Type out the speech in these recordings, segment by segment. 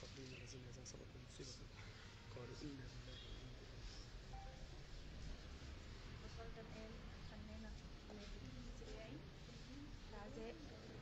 الصابرين الذين إذا أصابتهم مصيبة قالوا إنا لله وإنا إليه وصلت الآن الفنانة نادية السريعي العزاء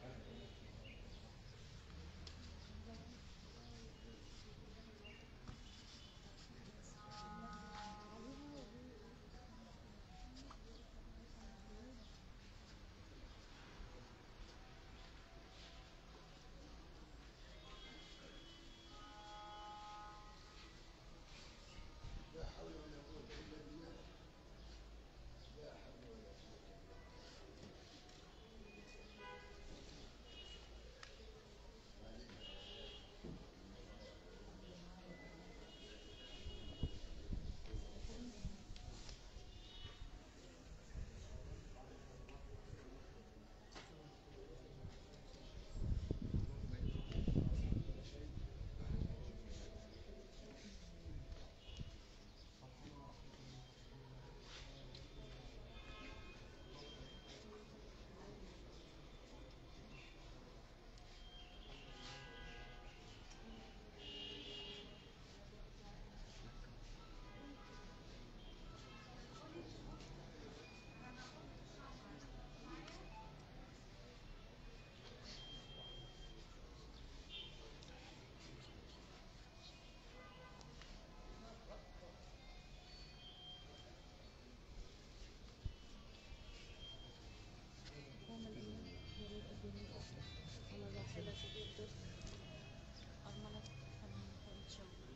قام الإمام يريد الدين الأصل على الراحلة شديد الدرس أرملة فنان فريد شوقي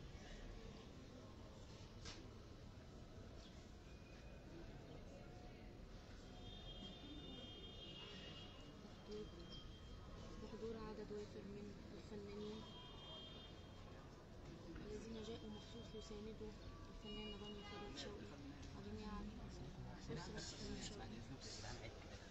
تخطيط بحضور عدد وافر من الفنانين الذين جاءوا مخصوص يساندوا الفنان رامي فريد شوقي وجميع أسرة فريد شوقي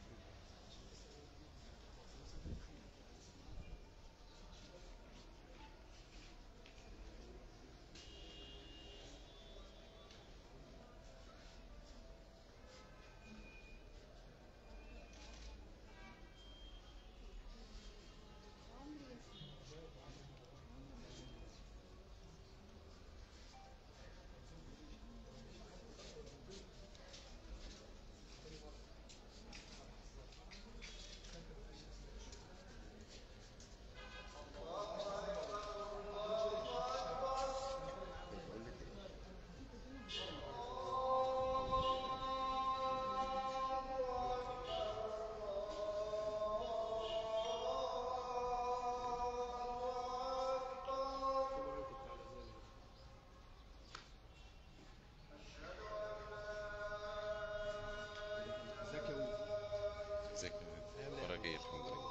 ازيك يا ولد ازيك اخبارك ايه الحمد لله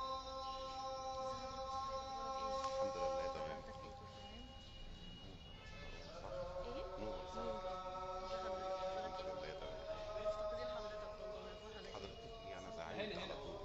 الحمد لله تمام نور الحمد لله تمام حضرتك يعني زعلت على طول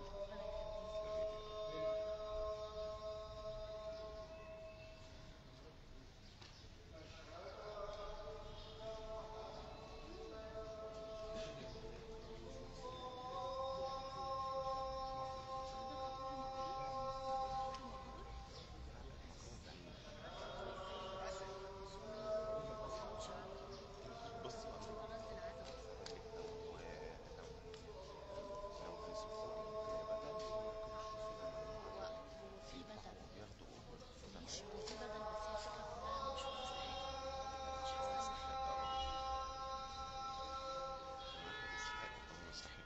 بص لو في صفوف في بدل ياخدوا ماشي وفي بدل بس هي الفكرة كلها مش مستحيل مش حاسة صح مستحيل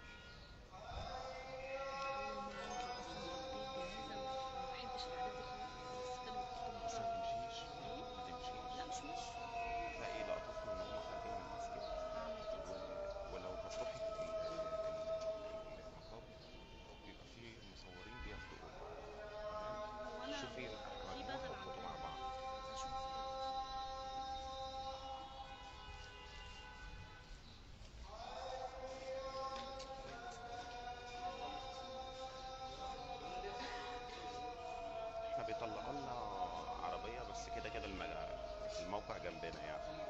أول ما يجي أصلا البيت جاهزة وما بحبش الحاجات دي خالص بس كانوا بس بيحطوا ما مكان تمشيش ما تمشيش لا مش مش لا ايه لقطات ان هم خارجين من المسجد أعمل كده و- ولو هتروحي ال- ال- ال- المقام بيبقى فيه مصورين بياخدوا هو أنا شوفي في بدل مجموعة خطوة مع بعض أشوف احنا بيطلعوا لنا عربية بس كده كده الم- الموقع جنبنا يعني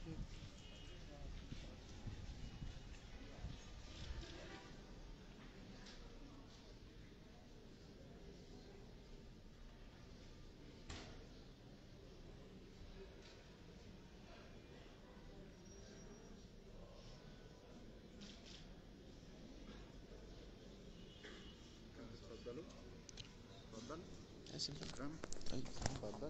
اتفضلوا اتفضل اسف تمام طيب اتفضل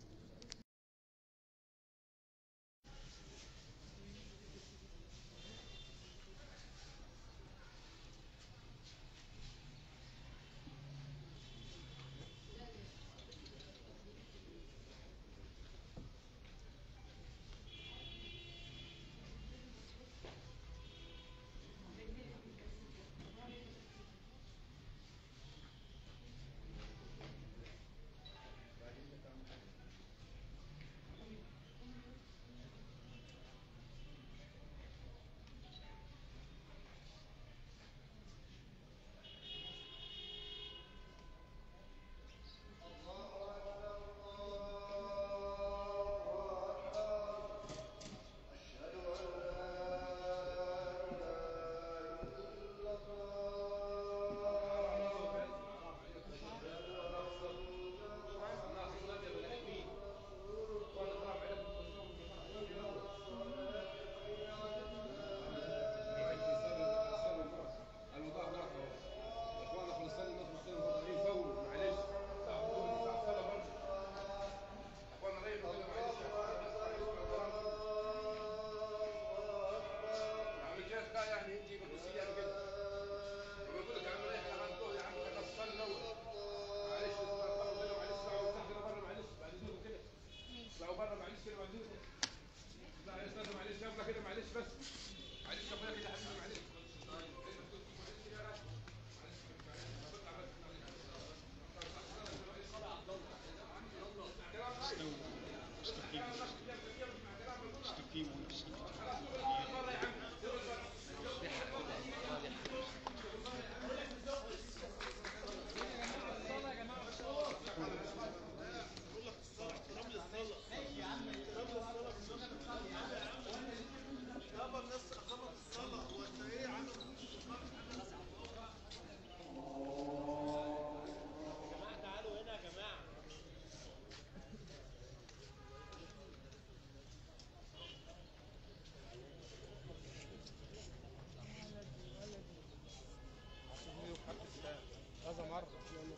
كذا مرة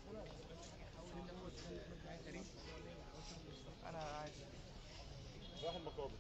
انا عايز راح المقابر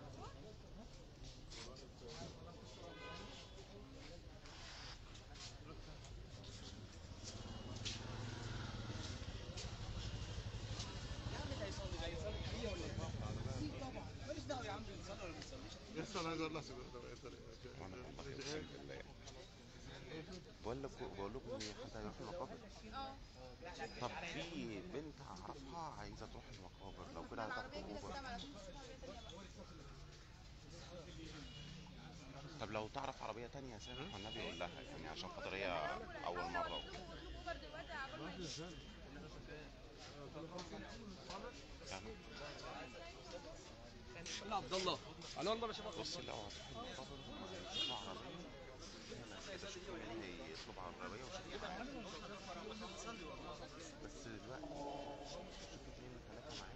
يحصل هذا الله وانا والله اقسم بالله بقول لكم بقول لكم ان حد هيروح المقابر اه طب في بنت اعرفها عايزه تروح المقابر لو كده العربية هتاخد كده اوبر سلام على طول عربية تانية بقى. طب لو تعرف عربيه تانية سامح والنبي يقول لها يعني عشان خاطر هي اول مره اطلب اوبر دلوقتي عبال ما يجي. يعني لا عبد الله انا والله مش بص لو هتروح المقابر هيطلبوا عربيه هنا كده شوفوا مين هيطلب عربيه وشوفوا بس دلوقتي شوف اتنين من ثلاثه معاك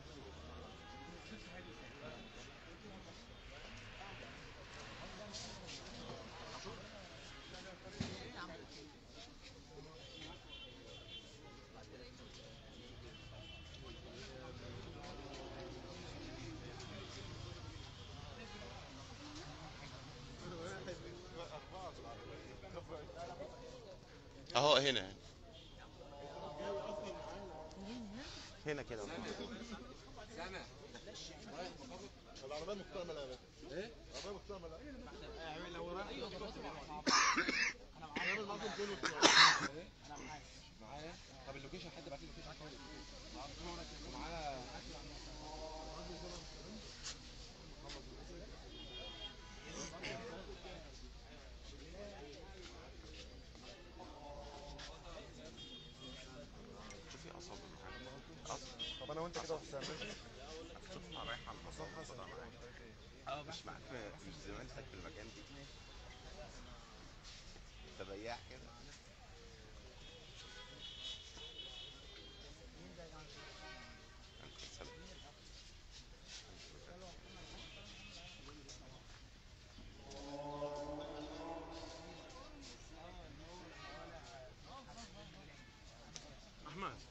اهو هنا هنا كده العربية مكتملة يا باشا ايه؟ العربية مكتملة لو رايح انا معايا انا معاك 200 انا معايا معايا طب اللوكيشن حد بعت لي اللوكيشن معايا شوفي اصابع معاك اصلا طب انا وانت كده وحسام ماشي شوفها رايحه على المصاب خدها معاك مش معاك في- مش زمانتك في المكان دي انت بياع كده عليكم السلام. احمد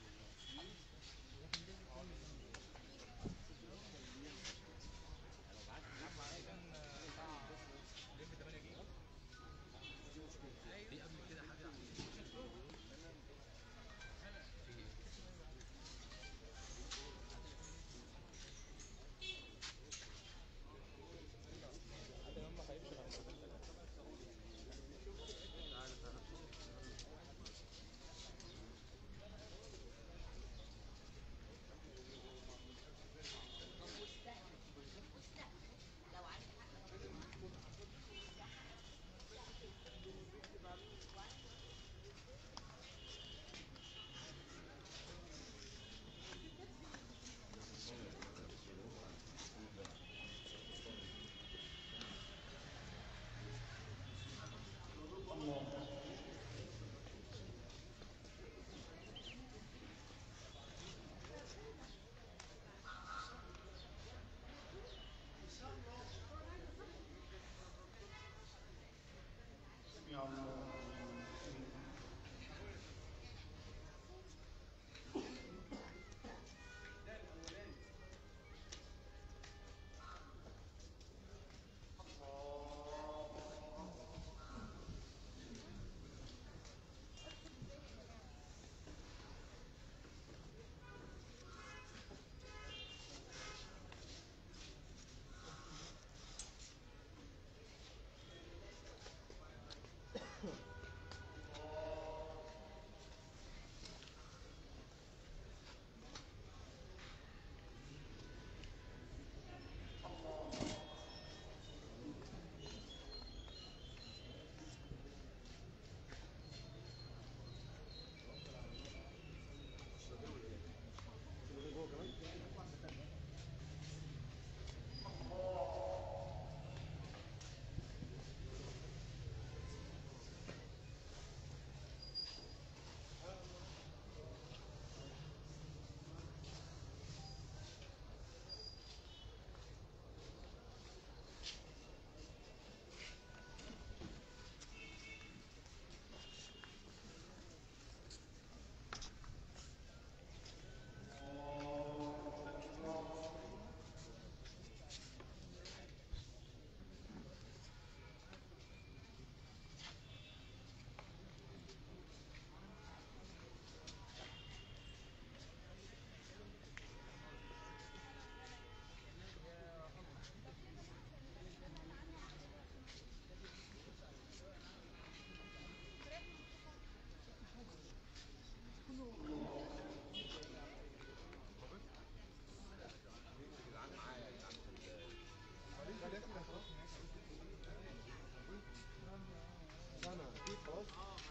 سنة أكيد خلاص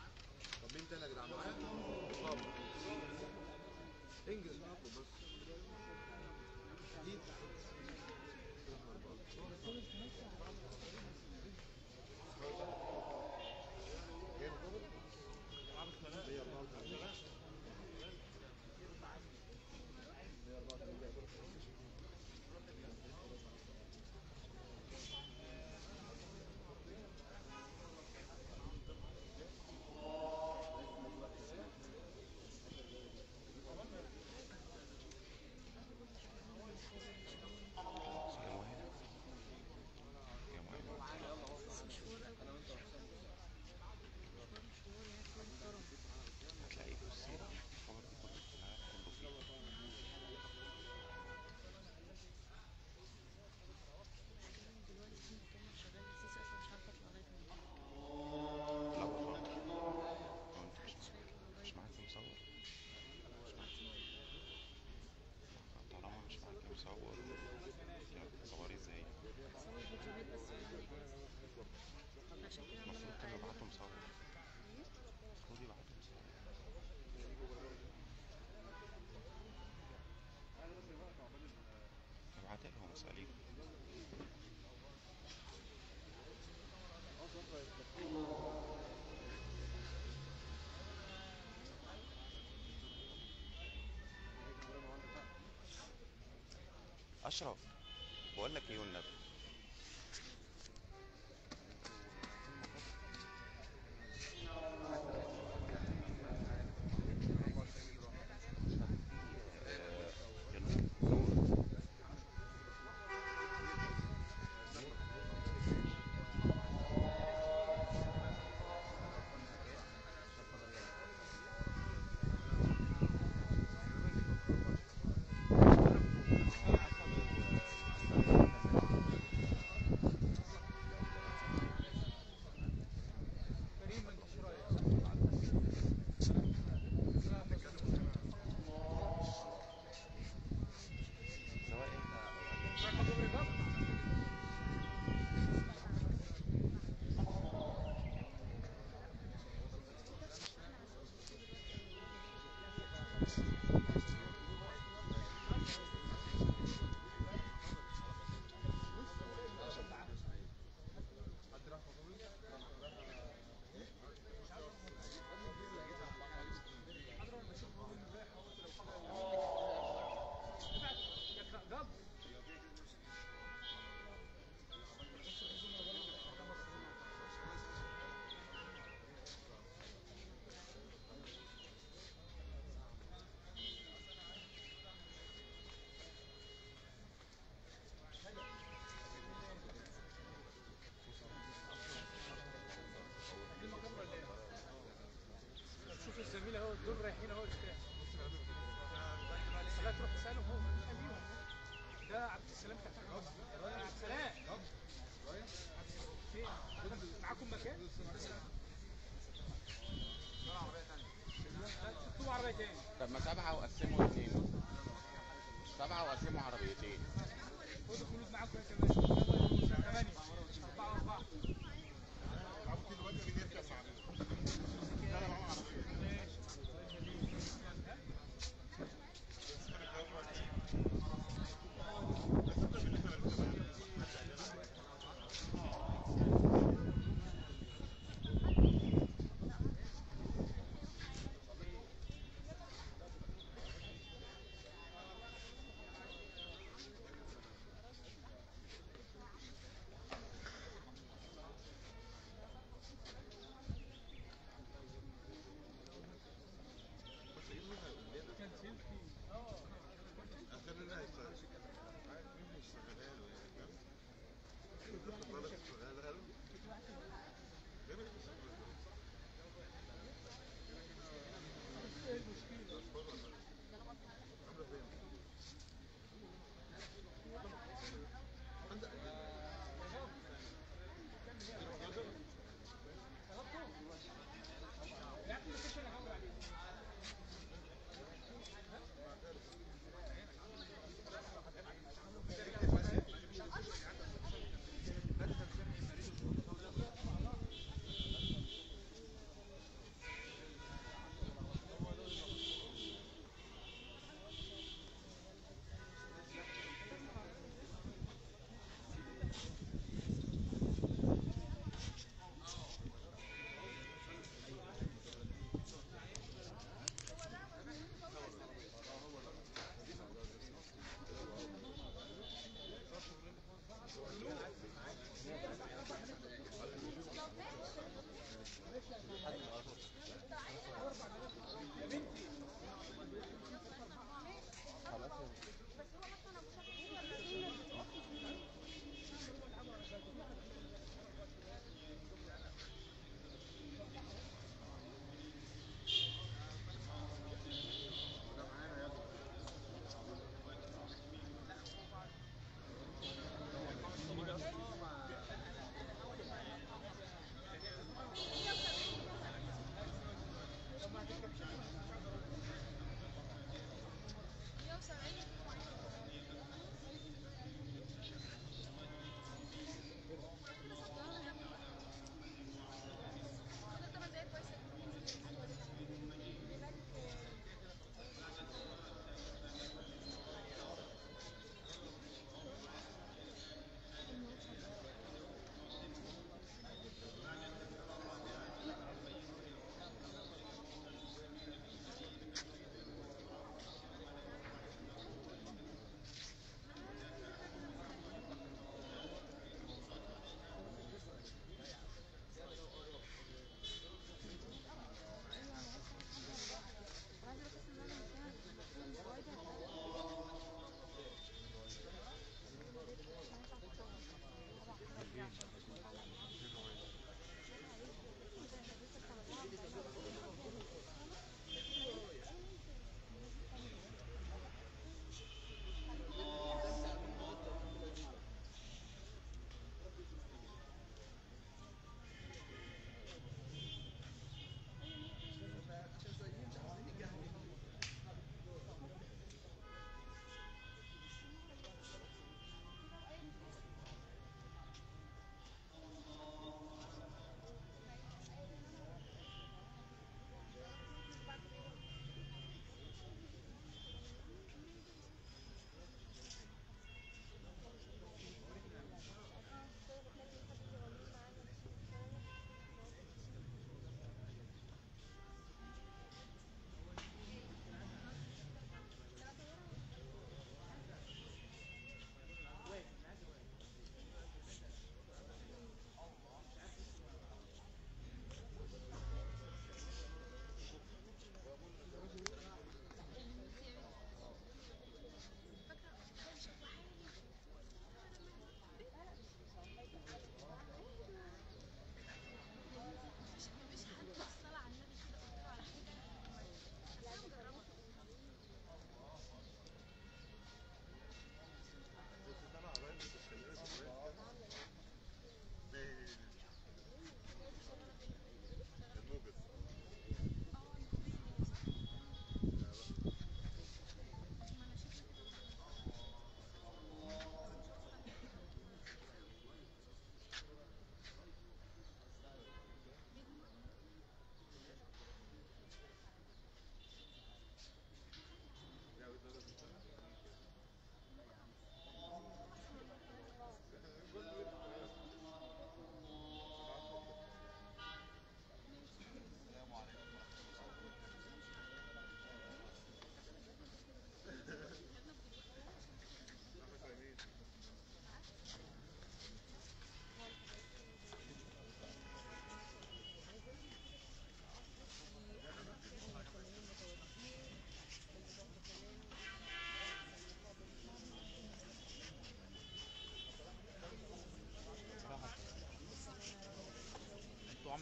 طب مين تاني يا جدعان معايا؟ صابر انجز بقى اطلب بس أكيد مية أربعة وتلاتين. مية أربعة وتلاتين. كام واحد؟ كام واحد؟ هتلاقيه في السيرة الخبر ده كله كله فيه دلوقتي في مكان شغال اساسي اصلا مش عارفه اطلع لغايه هناك لا والله هو انت مش محدش هيطلع مش لغايه معاك مصور طالما مش معاك مصور يعني تصوري ازاي صور فيديوهات بس ولا عشان كده المفروض عماله كانوا أقلب. يبعتوا مصور إيه؟ المفروض يبعتوا مصور ابعت لهم اسأليهم اشرف بقول لك ايه والنبي آه، نور سواء انت شوف الزميل اهو دول رايحين اهو البتاع لا تروح تسالهم هو خليهم ده عبد السلام بتاع عبد السلام فين معاكم مكان؟ لا تكتبوا عربية تاني طب ما سبعة وقسموا اتنين سبعة وقسموا عربيتين خدوا فلوس معاكم يا كمان ثمانية أربعة أربعة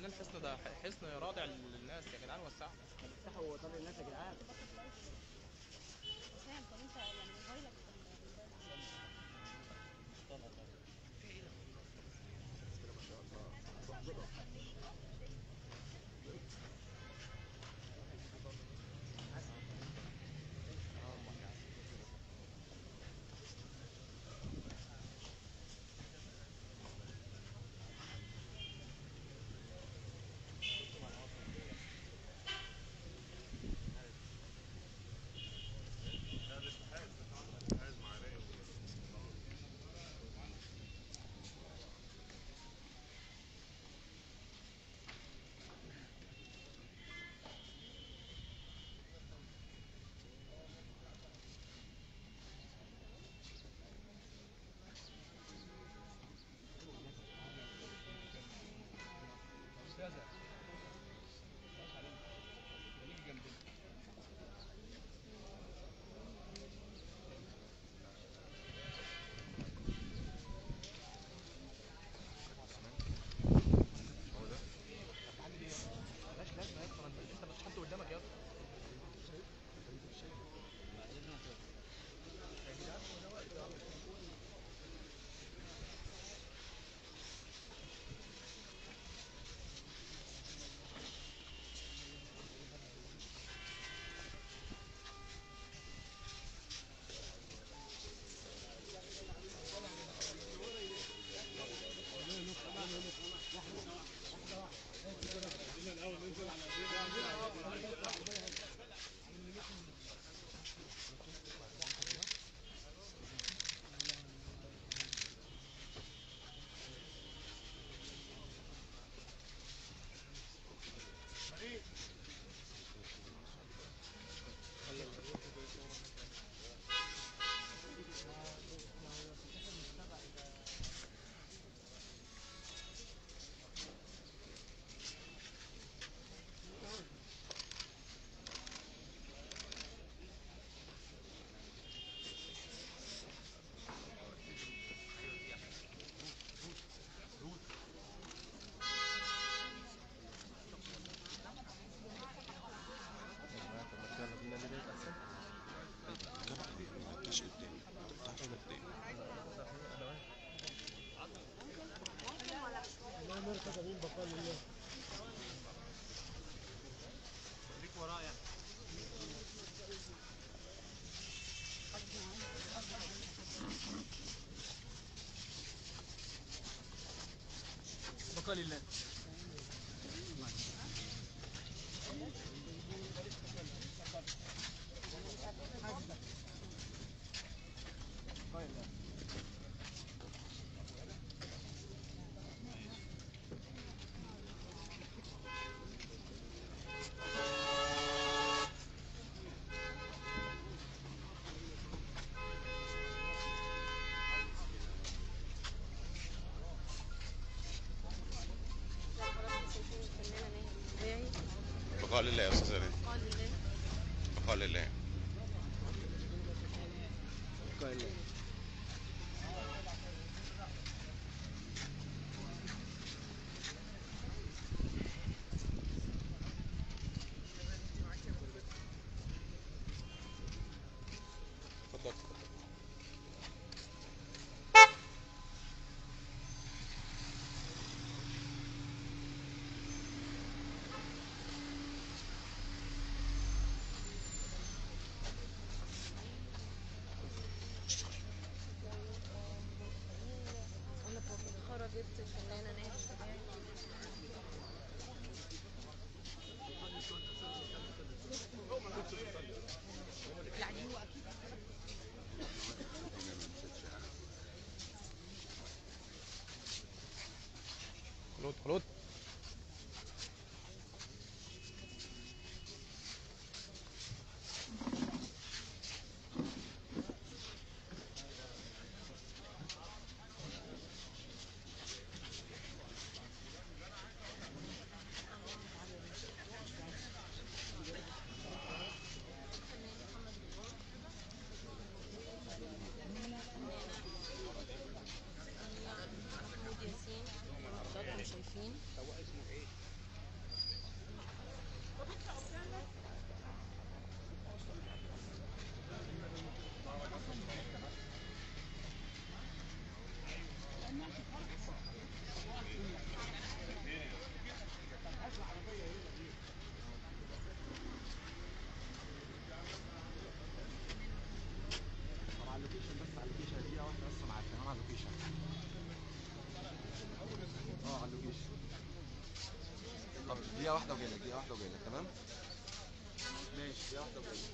عاملين الحصن ده حصن رادع للناس يا جدعان وسعوا افتحوا طريق الناس يا جدعان سام طب انت يعني موبايلك ملهاش لازمه يا اسطى انت انت بس حد قدامك يا اسطى مش قدامي بتاع فين قدامي بقى لله بقاء لله يا استاذ ريان قال لله بقاء لله بقى لله اتفضل انا خرجت الفنانه ناهد الشجاعي يعني هو اكيد خلود خلود محمود ياسين حضراتكم شايفين دقيقة واحدة وجاي لك دقيقة واحدة وجاي لك تمام؟ ماشي دقيقة واحدة وجاي لك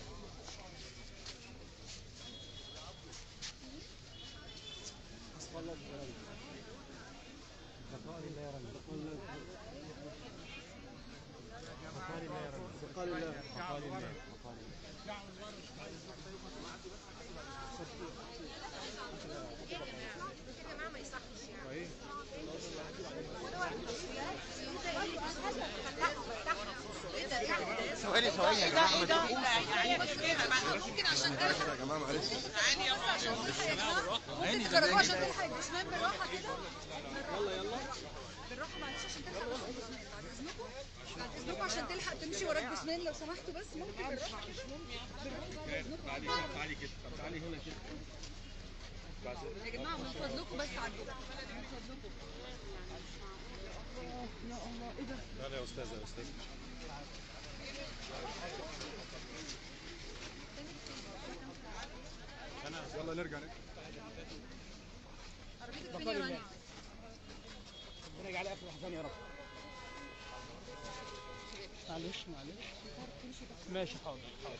ثواني ثواني يا جماعة ما تقولوش. ممكن عشان تلحق يا جماعة معلش ممكن تجربوها عشان تلحق الجسمان بالراحه كده يلا يلا بالراحه معلش عشان تلحق راس الجسمان بعد اذنكم بعد اذنكم عشان تلحق تمشي ورا الجسمان لو سمحتوا بس ممكن بالراحه كده بالراحه بعد اذنكم تعالي كده تعالي كده طب تعالي هنا كده يا جماعه من فضلكم بس عدوا من فضلكم يا الله ايه ده تعالي يا استاذه يا استاذ يلا نرجع نرجع عربيتك فين يا رانيا ربنا يجعل اخر احسن يا رب معلش معلش ماشي حاضر حاضر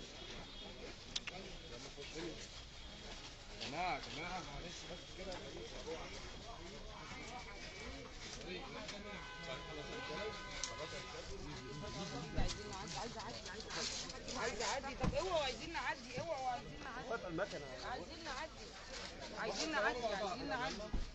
جماعة جماعة معلش بس كده عايز اعدي طب اوعوا عايزين نعدي اوعوا عايزين نعدي المكنه عايزين نعدي عايزين نعدي عايزين نعدي